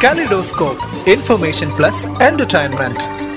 Kaleidoscope, information plus entertainment.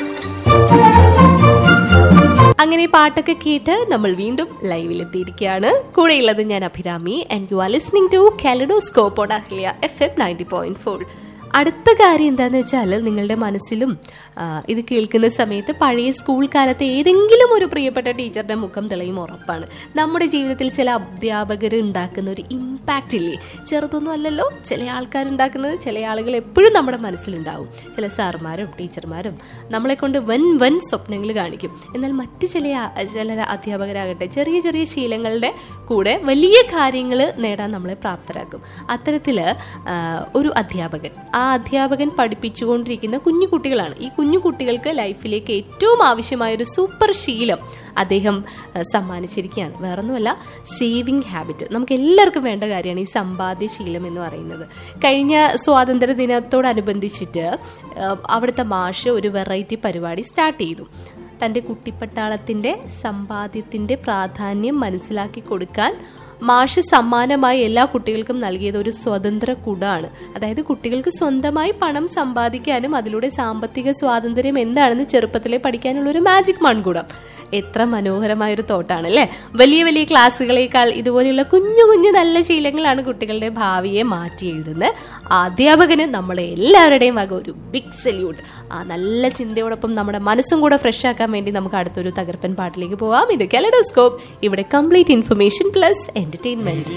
അങ്ങനെ പാട്ടൊക്കെ കേട്ട് നമ്മൾ വീണ്ടും ലൈവിലെത്തിയിരിക്കുകയാണ് കൂടെയുള്ളത് ഞാൻ Abhirami and you are listening to kaleidoscope on Ahalya F M ninety point four അടുത്ത കാര്യം എന്താണെന്ന് വെച്ചാൽ നിങ്ങളുടെ മനസ്സിലും ആ, ഇത് കേൾക്കുന്ന സമയത്ത് പഴയ സ്കൂൾ കാലത്തെ ഏതെങ്കിലും ഒരു പ്രിയപ്പെട്ട ടീച്ചറുടെ മുഖം തെളിയും ഉറപ്പാണ് നമ്മുടെ ജീവിതത്തിൽ ചില അധ്യാപകർ ഉണ്ടാക്കുന്ന ഒരു ഇമ്പാക്റ്റ് ഇല്ലേ ചെറുതൊന്നും അല്ലല്ലോ ചില ആൾക്കാർ ഉണ്ടാക്കുന്നത് ചില ആളുകൾ എപ്പോഴും നമ്മുടെ മനസ്സിലുണ്ടാവും ചില സാറുമാരും ടീച്ചർമാരും നമ്മളെ കൊണ്ട് വൻ വൻ സ്വപ്നങ്ങൾ കാണിക്കും എന്നാൽ മറ്റ് ചില ആ- ചില അധ്യാപകരാകട്ടെ ചെറിയ ചെറിയ ശീലങ്ങളുടെ കൂടെ വലിയ കാര്യങ്ങൾ നേടാൻ നമ്മളെ പ്രാപ്തരാക്കും അത്തരത്തിൽ ഒരു അധ്യാപകൻ ആ അധ്യാപകൻ പഠിപ്പിച്ചുകൊണ്ടിരിക്കുന്ന കുഞ്ഞു കുട്ടികളാണ് ഈ കുഞ്ഞു കുട്ടികൾക്ക് ലൈഫിലേക്ക് ഏറ്റവും ആവശ്യമായ ഒരു സൂപ്പർ ശീലം അദ്ദേഹം ആ, സമ്മാനിച്ചിരിക്കുകയാണ് വേറൊന്നുമല്ല സേവിങ് ഹാബിറ്റ് നമുക്ക് എല്ലാവർക്കും വേണ്ട കാര്യമാണ് ഈ സമ്പാദ്യ ശീലം എന്ന് പറയുന്നത് കഴിഞ്ഞ സ്വാതന്ത്ര്യ ദിനത്തോടനുബന്ധിച്ചിട്ട് ആ, അവിടുത്തെ മാഷ് ഒരു വെറൈറ്റി പരിപാടി സ്റ്റാർട്ട് ചെയ്തു തൻ്റെ കുട്ടിപ്പട്ടാളത്തിൻ്റെ സമ്പാദ്യത്തിൻ്റെ പ്രാധാന്യം മനസ്സിലാക്കി കൊടുക്കാൻ മാഷ് സമ്മാനമായി എല്ലാ കുട്ടികൾക്കും നൽകിയത് ഒരു സ്വതന്ത്ര കുടാണ് അതായത് കുട്ടികൾക്ക് സ്വന്തമായി പണം സമ്പാദിക്കാനും അതിലൂടെ സാമ്പത്തിക സ്വാതന്ത്ര്യം എന്താണെന്ന് ചെറുപ്പത്തിലെ പഠിക്കാനുള്ള ഒരു മാജിക് മൺകുടം എത്ര മനോഹരമായ ഒരു തോട്ടാണ് അല്ലേ വലിയ വലിയ ക്ലാസ്സുകളേക്കാൾ ഇതുപോലെയുള്ള കുഞ്ഞു കുഞ്ഞു നല്ല ശീലങ്ങളാണ് കുട്ടികളുടെ ഭാവിയെ മാറ്റി എഴുതുന്നത് അധ്യാപകന് നമ്മളെ എല്ലാവരുടെയും വക ഒരു ബിഗ് സല്യൂട്ട് ആ നല്ല ചിന്തയോടൊപ്പം നമ്മുടെ മനസ്സും കൂടെ ഫ്രഷ് ആക്കാൻ വേണ്ടി നമുക്ക് അടുത്തൊരു തകർപ്പൻ പാട്ടിലേക്ക് പോവാം ഇത് കെലഡോസ്കോപ്പ് ഇവിടെ കംപ്ലീറ്റ് ഇൻഫർമേഷൻ പ്ലസ് എന്റർടൈൻമെന്റ്